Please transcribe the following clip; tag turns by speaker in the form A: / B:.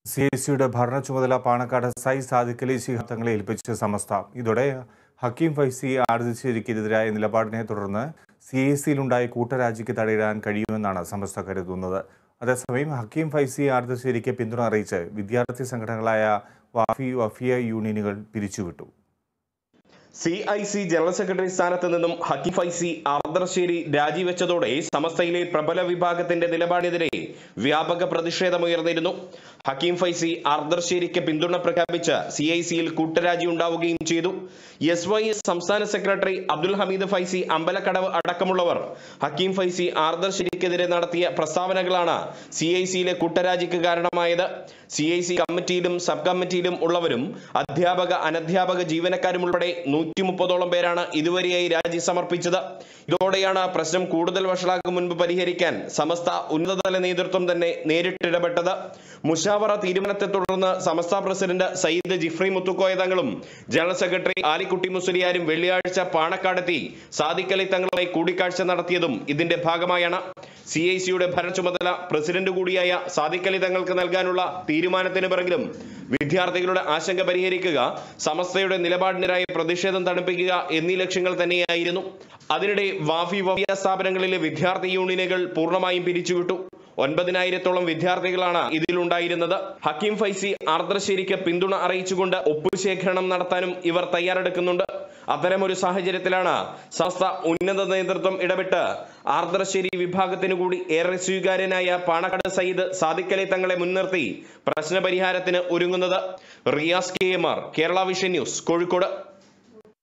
A: C S സിയുടെ ഭരണ ചുമതല പാണക്കാട് സൈ സാദിഖലി ശിഹാബ് തങ്ങളെ ഏൽപ്പിച്ച സമസ്ത ഇതോടെ ഹക്കീം ഫൈസി ആർജിച്ചേരിക്കെതിരായ നിലപാടിനെ തുടർന്ന് സി എസ് സിയിലുണ്ടായ കൂട്ടരാജിക്ക് തടയിടാൻ കഴിയുമെന്നാണ് സമസ്ത കരുതുന്നത് അതേസമയം ഹക്കീം ഫൈസി ആർദ്രശ്ശേരിക്ക് പിന്തുണ അറിയിച്ച് വിദ്യാർത്ഥി സംഘടനകളായ വാഫി വഫിയ യൂണിയനുകൾ പിരിച്ചുവിട്ടു
B: C I C general secretary സ്ഥാനത്ത് നിന്നും ഹക്കീം ഫൈസി ആർദ്രശ്ശേരി രാജിവെച്ചതോടെ സമസ്തയിലെ പ്രബല വിഭാഗത്തിന്റെ നിലപാടിനെതിരെ വ്യാപക പ്രതിഷേധമുയർന്നിരുന്നു ഹക്കീം ഫൈസി ആർദ്രശ്ശേരിക്ക് പിന്തുണ പ്രഖ്യാപിച്ച് സി ഐ സിയിൽ കൂട്ടരാജി ഉണ്ടാവുകയും ചെയ്തു എസ് വൈ എസ് സംസ്ഥാന സെക്രട്ടറി അബ്ദുൽ ഹമീദ് ഫൈസി അമ്പലക്കടവ് അടക്കമുള്ളവർ ഹക്കീം ഫൈസി ആർദ്രശ്ശേരിക്കെതിരെ നടത്തിയ പ്രസ്താവനകളാണ് സി ഐ സിയിലെ കൂട്ടരാജിക്ക് കാരണമായത് സി ഐ സി കമ്മിറ്റിയിലും സബ് കമ്മിറ്റിയിലും ഉള്ളവരും അധ്യാപക അനധ്യാപക ജീവനക്കാരും ഉൾപ്പെടെ നൂറ്റി മുപ്പതോളം പേരാണ് ഇതുവരെയായി രാജി സമർപ്പിച്ചത് ഇതോടെയാണ് പ്രശ്നം കൂടുതൽ വഷളാക്കും മുൻപ് പരിഹരിക്കാൻ സമസ്ത ഉന്നതതല നേതൃത്വം തന്നെ നേരിട്ടിടപെട്ടത് മുഷാവറ തീരുമാനത്തെ തുടർന്ന് സമസ്ത പ്രസിഡന്റ് സയ്യിദ് ജിഫ്രി മുത്തുക്കോയ തങ്ങളും ജനറൽ സെക്രട്ടറി ആലിക്കുട്ടി മുസ്ലിയാരും വെള്ളിയാഴ്ച പാണക്കാടെത്തി സാദിഖലി തങ്ങളുമായി കൂടിക്കാഴ്ച നടത്തിയതും ഇതിന്റെ ഭാഗമായാണ് സി ഐ സിയുടെ ഭരണചുമതല പ്രസിഡന്റ് കൂടിയായ സാദിഖലി തങ്ങൾക്ക് നൽകാനുള്ള തീരുമാനത്തിന് പിറകിലും വിദ്യാർത്ഥികളുടെ ആശങ്ക പരിഹരിക്കുക സമസ്തയുടെ നിലപാടിനെതിരായ പ്രതിഷേധം തണുപ്പിക്കുക എന്നീ ലക്ഷ്യങ്ങൾ തന്നെയായിരുന്നു അതിനിടെ വാഫി വഫിയ സ്ഥാപനങ്ങളിലെ വിദ്യാർത്ഥി യൂണിയനുകൾ പൂർണ്ണമായും പിരിച്ചുവിട്ടു ഒൻപതിനായിരത്തോളം വിദ്യാർത്ഥികളാണ് ഇതിലുണ്ടായിരുന്നത് ഹക്കീം ഫൈസി ആർദ്രശ്ശേരിക്ക് പിന്തുണ അറിയിച്ചുകൊണ്ട് ഒപ്പുശേഖരണം നടത്താനും ഇവർ തയ്യാറെടുക്കുന്നുണ്ട് അത്തരമൊരു സാഹചര്യത്തിലാണ് സംസ്ഥ ഉന്നത നേതൃത്വം ഇടപെട്ട് ആർദ്രശ്ശേരി വിഭാഗത്തിനു കൂടി ഏറെ സ്വീകാര്യനായ പാണക്കാട് സയ്യിദ് സാദിഖലി തങ്ങളെ മുൻനിർത്തി പ്രശ്നപരിഹാരത്തിന് ഒരുങ്ങുന്നത് Riyas K M R Kerala vision news Kozhikode